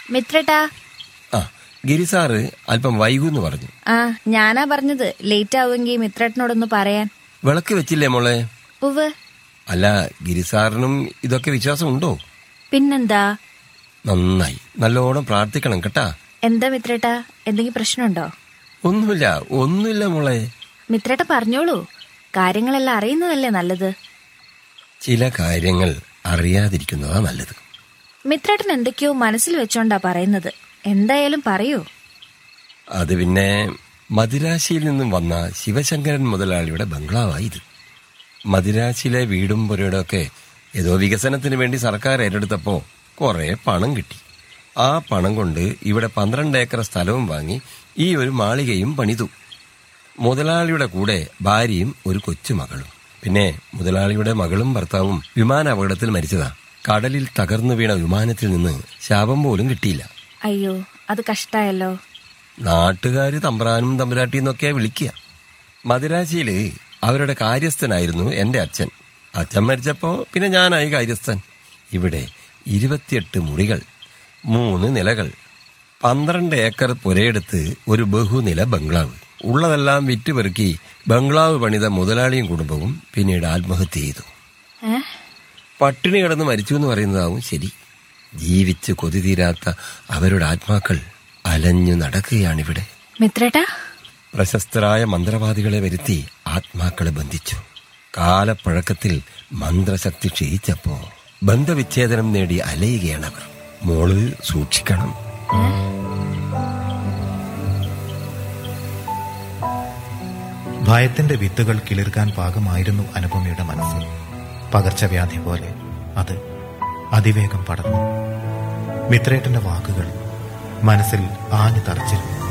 മിത്രട്ടാ ആ ഗിരിസാറ് അല്പം വൈകൂന്ന് പറഞ്ഞു ആ ഞാനാ പറഞ്ഞത് ലേറ്റ് ആവുമെങ്കിൽ മിത്രേട്ടനോടൊന്ന് പറയാൻ വിളക്ക് വെച്ചില്ലേ മോളെ ഉവ് അല്ല ഗിരിസാറിനും ഇതൊക്കെ വിശ്വാസം ഉണ്ടോ പിന്നെന്താ നന്നായി നല്ലോണം പ്രാർത്ഥിക്കണം കേട്ടാ എന്താ മിത്രേട്ടാ എന്തെങ്കിലും പ്രശ്നമുണ്ടോ ഒന്നുമില്ല ഒന്നുമില്ല മോളെ മിത്രേട്ട പറഞ്ഞോളൂ കാര്യങ്ങളെല്ലാം അറിയുന്നതല്ലേ നല്ലത് ചില കാര്യങ്ങൾ അറിയാതിരിക്കുന്നതാ നല്ലത് മിത്രേട്ടൻ എന്തൊക്കെയോ മനസ്സിൽ വെച്ചോണ്ടാ പറയുന്നത് എന്തായാലും പറയൂ അത് പിന്നെ മദിരാശിയിൽ നിന്നും വന്ന ശിവശങ്കരൻ മുതലാളിയുടെ ബംഗ്ലാവായി ഇത് മദിരാശിയിലെ വീടും പുരയുടെ ഒക്കെ ഏതോ വികസനത്തിന് വേണ്ടി സർക്കാർ ഏറ്റെടുത്തപ്പോ കുറെ പണം കിട്ടി ആ പണം കൊണ്ട് ഇവിടെ പന്ത്രണ്ട് ഏക്കർ സ്ഥലവും വാങ്ങി ഈ ഒരു മാളികയും പണിതു മുതലാളിയുടെ കൂടെ ഭാര്യയും ഒരു കൊച്ചുമകളും പിന്നെ മുതലാളിയുടെ മകളും ഭർത്താവും വിമാന അപകടത്തിൽ മരിച്ചതാ കടലിൽ തകർന്നു വീണ വിമാനത്തിൽ നിന്ന് ശാപം പോലും കിട്ടിയില്ല അയ്യോ അത് കഷ്ടായല്ലോ നാട്ടുകാര് തമ്പ്രാനും തമ്പുരാട്ടിയും എന്നൊക്കെയാ വിളിക്കുക മദിരാശിയില് അവരുടെ കാര്യസ്ഥനായിരുന്നു എന്റെ അച്ഛൻ അച്ഛൻ മരിച്ചപ്പോ പിന്നെ ഞാനായി കാര്യസ്ഥൻ ഇവിടെ ഇരുപത്തിയെട്ട് മുറികൾ മൂന്ന് നിലകൾ പന്ത്രണ്ട് ഏക്കർ പുരയെടുത്ത് ഒരു ബഹുനില ബംഗ്ലാവ് ഉള്ളതെല്ലാം വിറ്റുപെറുക്കി ബംഗ്ലാവ് പണിത മുതലാളിയും കുടുംബവും പിന്നീട് ആത്മഹത്യ ചെയ്തു ഏ പട്ടിണി കിടന്ന് മരിച്ചു എന്ന് പറയുന്നതാവും ശരി ജീവിച്ച് കൊതി തീരാത്ത അവരുടെ ആത്മാക്കൾ അലഞ്ഞു നടക്കുകയാണിവിടെ മിത്രേട്ടാ പ്രശസ്തരായ മന്ത്രവാദികളെ വരുത്തി ആത്മാക്കളെ ബന്ധിച്ചു കാലപ്പഴക്കത്തിൽ മന്ത്രശക്തി ക്ഷയിച്ചപ്പോ ബന്ധവിച്ഛേദനം നേടി അലയുകയാണവർ മോള് സൂക്ഷിക്കണം ഭയത്തിന്റെ വിത്തുകൾ കിളിർക്കാൻ പാകമായിരുന്നു അനുപമയുടെ മനസ്സ് പകർച്ചവ്യാധി പോലെ അത് അതിവേഗം പടർന്നു മിത്രേട്ടന്റെ വാക്കുകൾ മനസ്സിൽ ആഞ്ഞു തറച്ചിരുന്നു